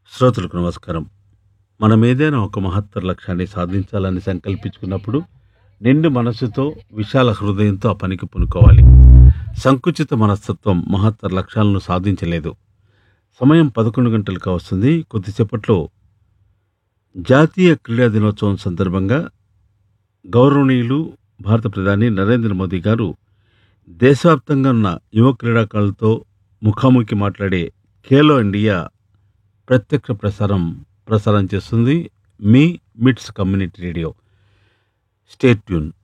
శ్రోతలకు నమస్కారం మనం ఏదైనా ఒక మహత్తర లక్ష్యాన్ని సాధించాలని సంకల్పించుకున్నప్పుడు నిండు మనసుతో విశాల హృదయంతో ఆ పనికి పూనుకోవాలి సంకుచిత మనస్తత్వం మహత్తర లక్ష్యాలను సాధించలేదు సమయం పదకొండు గంటలకు వస్తుంది కొద్దిసేపట్లో జాతీయ క్రీడా దినోత్సవం సందర్భంగా గౌరవనీయులు భారత ప్రధాని నరేంద్ర మోదీ గారు దేశవ్యాప్తంగా ఉన్న యువ క్రీడాకారులతో ముఖాముఖి మాట్లాడే ఖేలో ఇండియా ప్రత్యక్ష ప్రసారం ప్రసారం చేస్తుంది మీ మిట్స్ కమ్యూనిటీ రేడియో స్టేట్ ట్యూన్